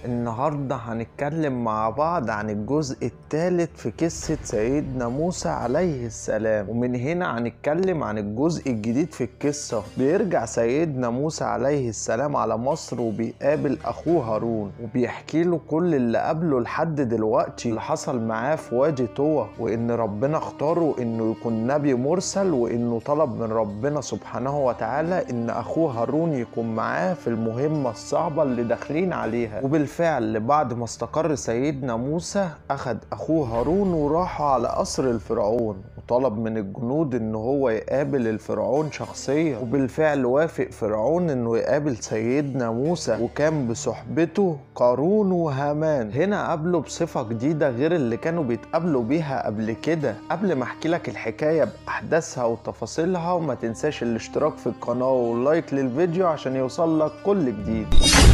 النهاردة هنتكلم مع بعض عن الجزء الثالث في قصة سيدنا موسى عليه السلام ومن هنا هنتكلم عن الجزء الجديد في القصة بيرجع سيدنا موسى عليه السلام على مصر وبيقابل أخوه هارون وبيحكي له كل اللي قابله لحد دلوقتي اللي حصل معاه في وادي طوى وإن ربنا اختاره إنه يكون نبي مرسل وإنه طلب من ربنا سبحانه وتعالى إن أخوه هارون يكون معاه في المهمة الصعبة اللي داخلين عليها وبالفعل بعد ما استقر سيدنا موسى أخد أخوه هارون وراحوا على قصر الفرعون وطلب من الجنود إن هو يقابل الفرعون شخصيا وبالفعل وافق فرعون إنه يقابل سيدنا موسى وكان بصحبته قارون وهامان هنا قابله بصفة جديدة غير اللي كانوا بيتقابلوا بيها قبل كده قبل ما احكي لك الحكاية بأحداثها وتفاصيلها وما تنساش الاشتراك في القناة واللايك للفيديو عشان يوصل لك كل جديد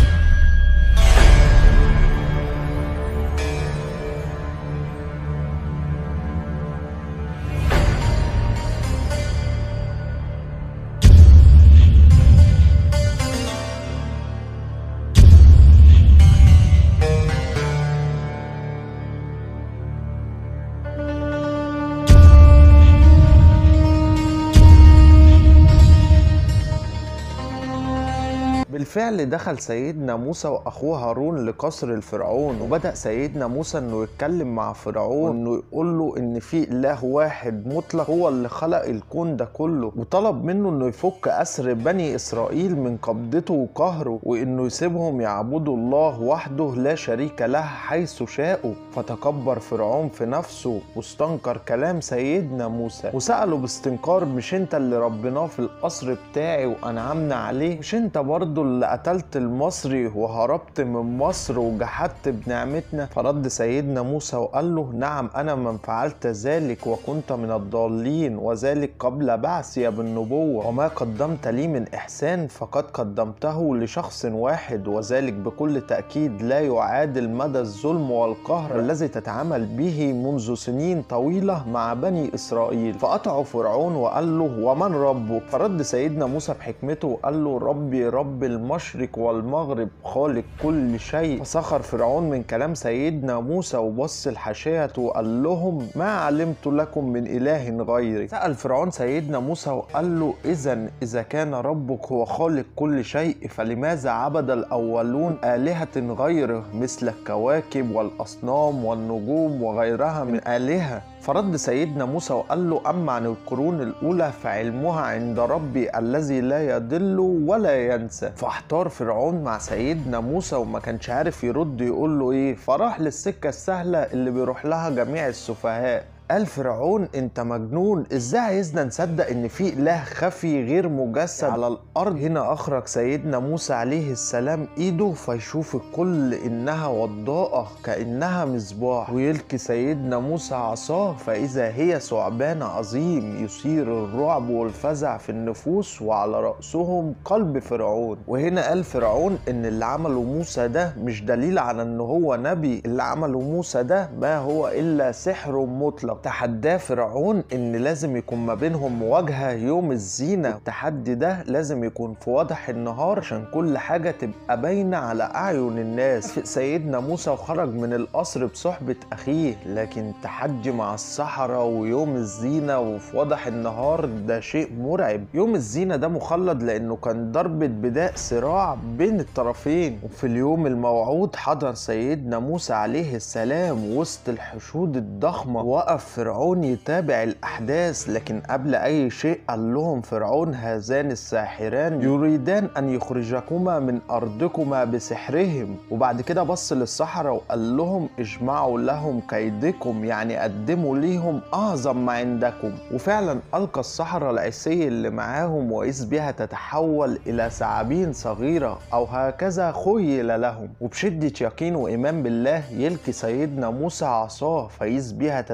بالفعل دخل سيدنا موسى واخوه هارون لقصر الفرعون وبدا سيدنا موسى انه يتكلم مع فرعون انه يقول له ان في اله واحد مطلق هو اللي خلق الكون ده كله وطلب منه انه يفك اسر بني اسرائيل من قبضته وقهره وانه يسيبهم يعبدوا الله وحده لا شريك له حيث شاءوا فتكبر فرعون في نفسه واستنكر كلام سيدنا موسى وساله باستنكار مش انت اللي ربناه في القصر بتاعي وانعمنا عليه مش انت برضه اللي قتلت المصري وهربت من مصر وجحدت بنعمتنا فرد سيدنا موسى وقال له نعم انا من فعلت ذلك وكنت من الضالين وذلك قبل بعثي بالنبوة وما قدمت لي من احسان فقد قدمته لشخص واحد وذلك بكل تأكيد لا يعادل مدى الظلم والقهر الذي تتعامل به منذ سنين طويلة مع بني اسرائيل فقطعوا فرعون وقال له ومن ربك فرد سيدنا موسى بحكمته وقال له ربي رب المشرق والمغرب خالق كل شيء فسخر فرعون من كلام سيدنا موسى وبص لحاشيته وقال لهم ما علمت لكم من اله غيري سأل فرعون سيدنا موسى وقال له اذا اذا كان ربك هو خالق كل شيء فلماذا عبد الاولون الهة غيره مثل الكواكب والاصنام والنجوم وغيرها من الهة فرد سيدنا موسى وقال له أما عن القرون الأولى فعلمها عند ربي الذي لا يضل ولا ينسى فاحتار فرعون مع سيدنا موسى وما كانش عارف يرد يقول له إيه فراح للسكة السهلة اللي بيروح لها جميع السفهاء قال فرعون انت مجنون ازاي عايزنا نصدق ان في اله خفي غير مجسد على الارض هنا اخرج سيدنا موسى عليه السلام ايده فيشوف الكل انها وضاءة كانها مصباح ويلقي سيدنا موسى عصاه فاذا هي ثعبان عظيم يثير الرعب والفزع في النفوس وعلى راسهم قلب فرعون وهنا قال فرعون ان اللي عمله موسى ده مش دليل على ان هو نبي اللي عمله موسى ده ما هو الا سحر مطلق تحداه فرعون ان لازم يكون ما بينهم مواجهه يوم الزينه التحدي ده لازم يكون في وضح النهار عشان كل حاجه تبقى باينه على اعين الناس في سيدنا موسى وخرج من القصر بصحبه اخيه لكن تحدي مع الصحراء ويوم الزينه وفي وضح النهار ده شيء مرعب يوم الزينه ده مخلد لانه كان ضربه بداء صراع بين الطرفين وفي اليوم الموعود حضر سيدنا موسى عليه السلام وسط الحشود الضخمه وقف فرعون يتابع الأحداث لكن قبل أي شيء قال لهم فرعون هذان الساحران يريدان أن يخرجكما من أرضكما بسحرهم وبعد كده بص للسحرة وقال لهم اجمعوا لهم كيدكم يعني قدموا ليهم أعظم ما عندكم وفعلا ألقى السحرة العسي اللي معاهم وإذ بها تتحول إلى ثعابين صغيرة أو هكذا خيل لهم وبشدة يقين وإيمان بالله يلقي سيدنا موسى عصاه فإذ بها تتحول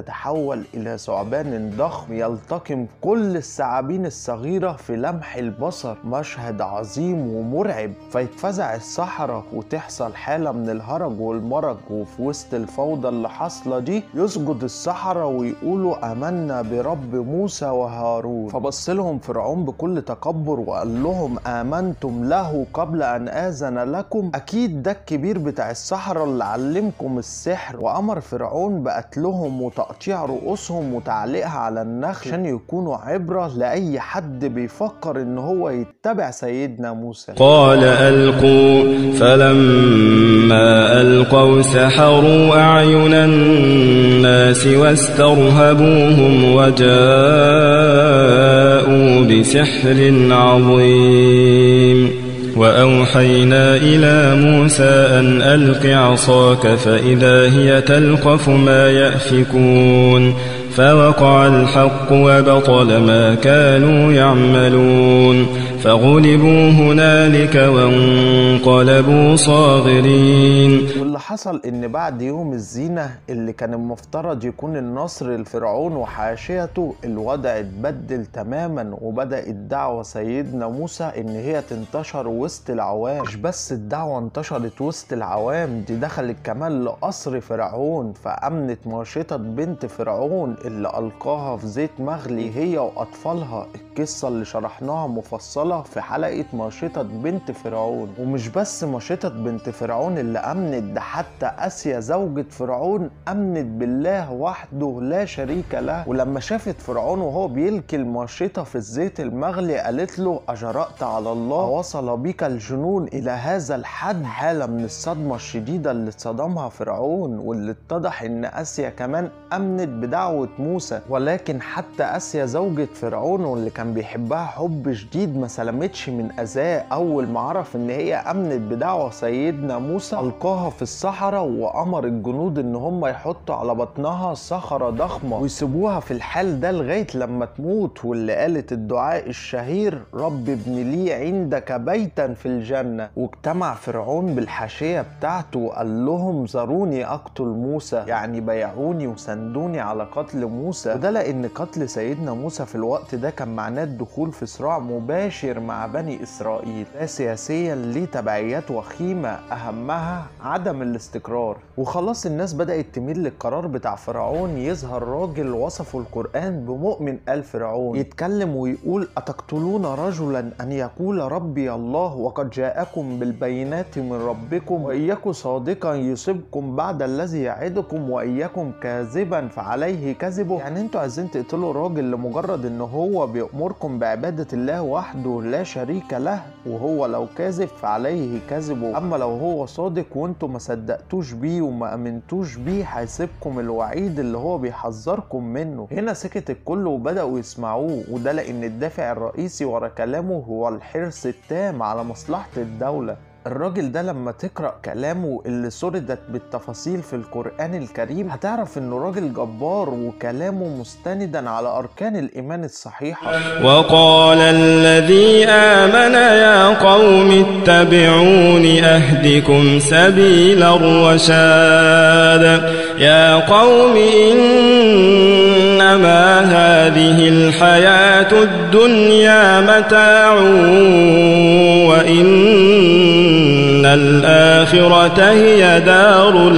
يتحول إلى ثعبان ضخم يلتقم كل الثعابين الصغيرة في لمح البصر مشهد عظيم ومرعب فيتفزع السحرة وتحصل حالة من الهرج والمرج وفي وسط الفوضى اللي حاصلة دي يسجد السحرة ويقولوا آمنا برب موسى وهارون فبص لهم فرعون بكل تكبر وقال لهم آمنتم له قبل أن آذن لكم أكيد ده الكبير بتاع السحرة اللي علمكم السحر وأمر فرعون بقتلهم وتقطيع رؤوسهم وتعليقها على النخل عشان يكونوا عبرة لأي حد بيفكر إن هو يتبع سيدنا موسى قال ألقوا فلما ألقوا سحروا أعين الناس واسترهبوهم وجاءوا بسحر عظيم وأوحينا إلى موسى أن ألق عصاك فإذا هي تلقف ما يأفكون فوقع الحق وبطل ما كانوا يعملون فغلبوا هنالك وانقلبوا صاغرين واللي حصل ان بعد يوم الزينة اللي كان المفترض يكون النصر لفرعون وحاشيته الوضع اتبدل تماما وبدأت دعوة سيدنا موسى ان هي تنتشر وسط العوام مش بس الدعوة انتشرت وسط العوام دي دخلت كمان لقصر فرعون فأمنت ماشطة بنت فرعون اللي ألقاها في زيت مغلي هي وأطفالها القصة اللي شرحناها مفصلة في حلقة ماشطة بنت فرعون ومش بس ماشطة بنت فرعون اللي أمنت ده حتى آسيا زوجة فرعون أمنت بالله وحده لا شريك له ولما شافت فرعون وهو بيلكي الماشطة في الزيت المغلي قالت له أجرأت على الله وصل بك الجنون إلى هذا الحد حالة من الصدمة الشديدة اللي اتصدمها فرعون واللي اتضح إن آسيا كمان أمنت بدعوة موسى ولكن حتى آسيا زوجة فرعون واللي كان بيحبها حب شديد ما سلمتش من أذاه أول ما عرف إن هي أمنت بدعوة سيدنا موسى ألقاها في الصحراء وأمر الجنود إن هم يحطوا على بطنها صخرة ضخمة ويسيبوها في الحال ده لغاية لما تموت واللي قالت الدعاء الشهير رب ابن لي عندك بيتا في الجنة واجتمع فرعون بالحاشية بتاعته وقال لهم ذروني أقتل موسى يعني بيعوني وسندوني على قتل موسى وده لأن قتل سيدنا موسى في الوقت ده كان معناه الدخول في صراع مباشر مع بني إسرائيل ده سياسيا ليه تبعيات وخيمة أهمها عدم الاستقرار وخلاص الناس بدأت تميل للقرار بتاع فرعون يظهر راجل وصفه القرآن بمؤمن آل فرعون يتكلم ويقول أتقتلون رجلا أن يقول ربي الله وقد جاءكم بالبينات من ربكم وإياكم صادقا يصيبكم بعد الذي يعدكم وإياكم كاذبا فعليه كذبه يعني انتوا عايزين تقتلوا راجل لمجرد ان هو بيأمركم بعبادة الله وحده لا شريك له وهو لو كاذب فعليه كذبه اما لو هو صادق وانتوا ما صدقتوش بيه وما امنتوش بيه هيسيبكم الوعيد اللي هو بيحذركم منه هنا سكت الكل وبدأوا يسمعوه وده لان الدافع الرئيسي ورا كلامه هو الحرص التام على مصلحة الدولة الراجل ده لما تقرأ كلامه اللي سردت بالتفاصيل في القرآن الكريم هتعرف انه راجل جبار وكلامه مستندا على أركان الإيمان الصحيحة وقال الذي آمن يا قوم اتبعون أهدكم سبيل الرشاد يا قوم إنما هذه الحياة الدنيا متاع وإن الآخرة هي دار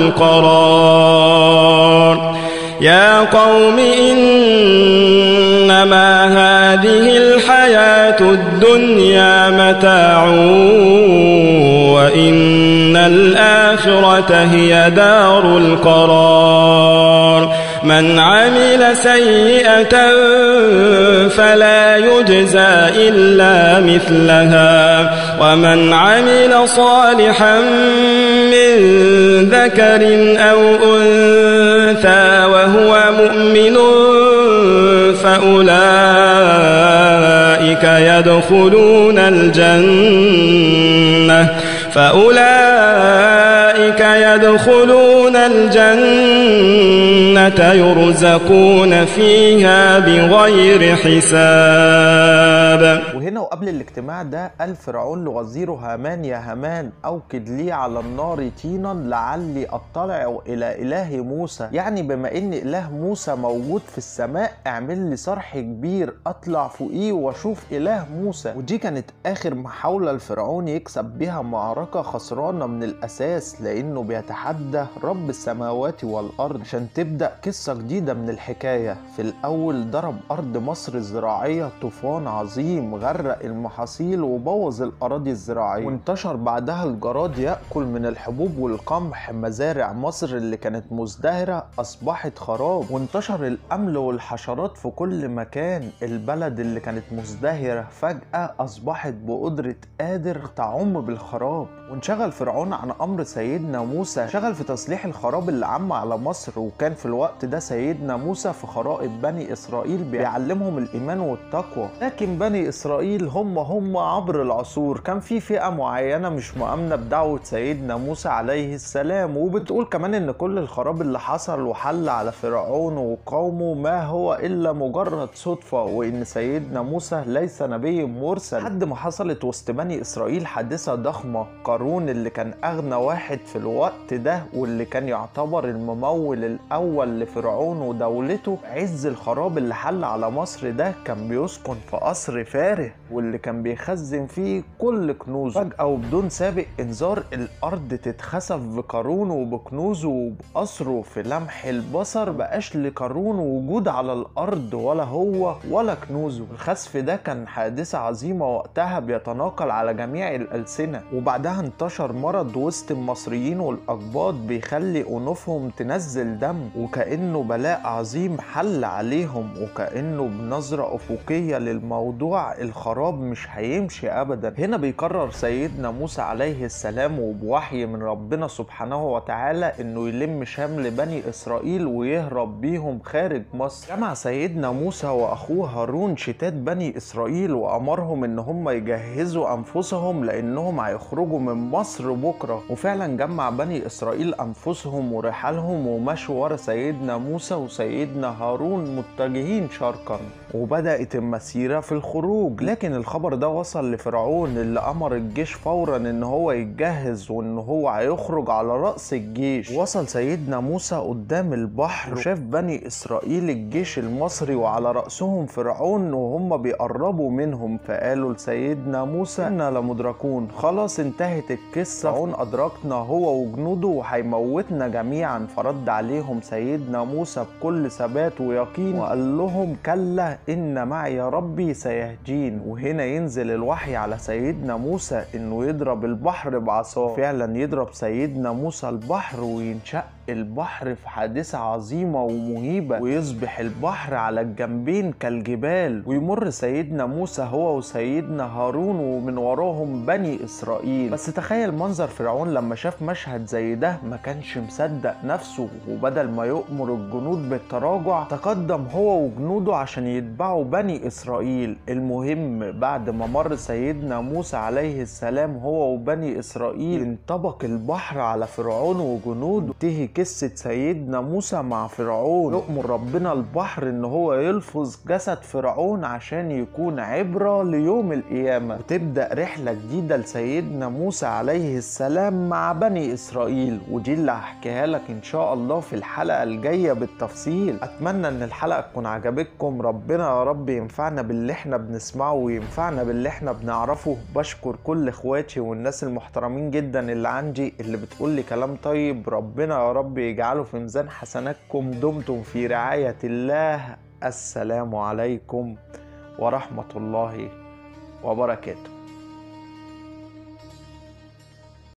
القرار يا قوم إنما هذه الحياة الدنيا متاع وإن الآخرة هي دار القرار من عمل سيئة فلا يجزى إلا مثلها ومن عمل صالحا من ذكر أو أنثى وهو مؤمن فأولئك يدخلون الجنة فأولئك يدخلون الجنة يرزقون فيها بغير حساب وهنا وقبل الاجتماع ده قال فرعون لوزيره هامان يا هامان اوكد لي على النار طينا لعلي اطلع الى اله موسى يعني بما ان اله موسى موجود في السماء اعمل لي صرح كبير اطلع فوقيه واشوف اله موسى ودي كانت اخر محاولة لفرعون يكسب بها معركة خسرانة من الاساس لانه بيتحدى رب السماوات والارض عشان تبدأ قصة جديدة من الحكاية في الاول ضرب ارض مصر الزراعية طوفان عظيم غرق المحاصيل وبوظ الاراضي الزراعية وانتشر بعدها الجراد يأكل من الحبوب والقمح مزارع مصر اللي كانت مزدهرة اصبحت خراب وانتشر الامل والحشرات في كل مكان البلد اللي كانت مزدهرة فجأة اصبحت بقدرة قادر تعم بالخراب وانشغل فرعون عن امر سيدنا موسى شغل في تصليح الخراب اللي عم على مصر وكان في الوقت ده سيدنا موسى في خرائط بني اسرائيل بيعلمهم الايمان والتقوى لكن بني اسرائيل هم هم عبر العصور كان في فئه معينه مش مؤمنه بدعوه سيدنا موسى عليه السلام وبتقول كمان ان كل الخراب اللي حصل وحل على فرعون وقومه ما هو الا مجرد صدفه وان سيدنا موسى ليس نبي مرسل لحد ما حصلت وسط بني اسرائيل حادثه ضخمه قارون اللي كان اغنى واحد في الوقت ده واللي كان يعتبر الممول الاول لفرعون ودولته عز الخراب اللي حل على مصر ده كان بيسكن في قصر فارغ واللي كان بيخزن فيه كل كنوزه فجأة وبدون سابق انذار الارض تتخسف بقارون وبكنوزه وبقصره في لمح البصر بقاش لقارون وجود على الارض ولا هو ولا كنوزه الخسف ده كان حادثة عظيمة وقتها بيتناقل على جميع الألسنة وبعدها انتشر مرض وسط المصريين والأقباط بيخلي أنوفهم تنزل دم وكأنه بلاء عظيم حل عليهم وكأنه بنظرة أفقية للموضوع الخراب مش هيمشي أبدا هنا بيقرر سيدنا موسى عليه السلام وبوحي من ربنا سبحانه وتعالى إنه يلم شمل بني إسرائيل ويهرب بيهم خارج مصر جمع سيدنا موسى وأخوه هارون شتات بني إسرائيل وأمرهم إن هم يجهزوا أنفسهم لأنهم هيخرجوا من مصر بكرة وفعلا جمع بني إسرائيل أنفسهم ورحالهم ومشوا ورا سيدنا موسى وسيدنا هارون متجهين شرقا وبدأت المسيرة في الخروج لكن الخبر ده وصل لفرعون اللي أمر الجيش فورا إن هو يتجهز وإن هو هيخرج على رأس الجيش وصل سيدنا موسى قدام البحر وشاف بني إسرائيل الجيش المصري وعلى رأسهم فرعون وهم بيقربوا منهم فقالوا لسيدنا موسى إنا لمدركون خلاص انتهت القصة فرعون أدركنا هو وجنوده وهيموتنا جميعا فرد عليهم سيدنا موسى بكل ثبات ويقين وقال لهم كلا إن معي ربي سيهدين وهنا ينزل الوحي على سيدنا موسى إنه يضرب البحر بعصاه فعلا يضرب سيدنا موسى البحر وينشق البحر في حادثة عظيمة ومهيبة ويصبح البحر على الجنبين كالجبال ويمر سيدنا موسى هو وسيدنا هارون ومن وراهم بني إسرائيل بس تخيل منظر فرعون لما شاف مشهد زي ده ما كانش مصدق نفسه وبدل ما يؤمر الجنود بالتراجع تقدم هو وجنوده عشان يتبعوا بني إسرائيل المهم بعد ما مر سيدنا موسى عليه السلام هو وبني إسرائيل انطبق البحر على فرعون وجنوده تهي قصة سيدنا موسى مع فرعون يؤمر ربنا البحر ان هو يلفظ جسد فرعون عشان يكون عبرة ليوم القيامة وتبدأ رحلة جديدة لسيدنا موسى عليه السلام مع بني إسرائيل ودي اللي هحكيها لك إن شاء الله في الحلقة الجاية بالتفصيل أتمنى إن الحلقة تكون عجبتكم ربنا يا رب ينفعنا باللي احنا بنسمعه وينفعنا باللي احنا بنعرفه بشكر كل اخواتي والناس المحترمين جدا اللي عندي اللي بتقول لي كلام طيب ربنا يا رب يجعله في ميزان حسناتكم دمتم في رعاية الله السلام عليكم ورحمة الله وبركاته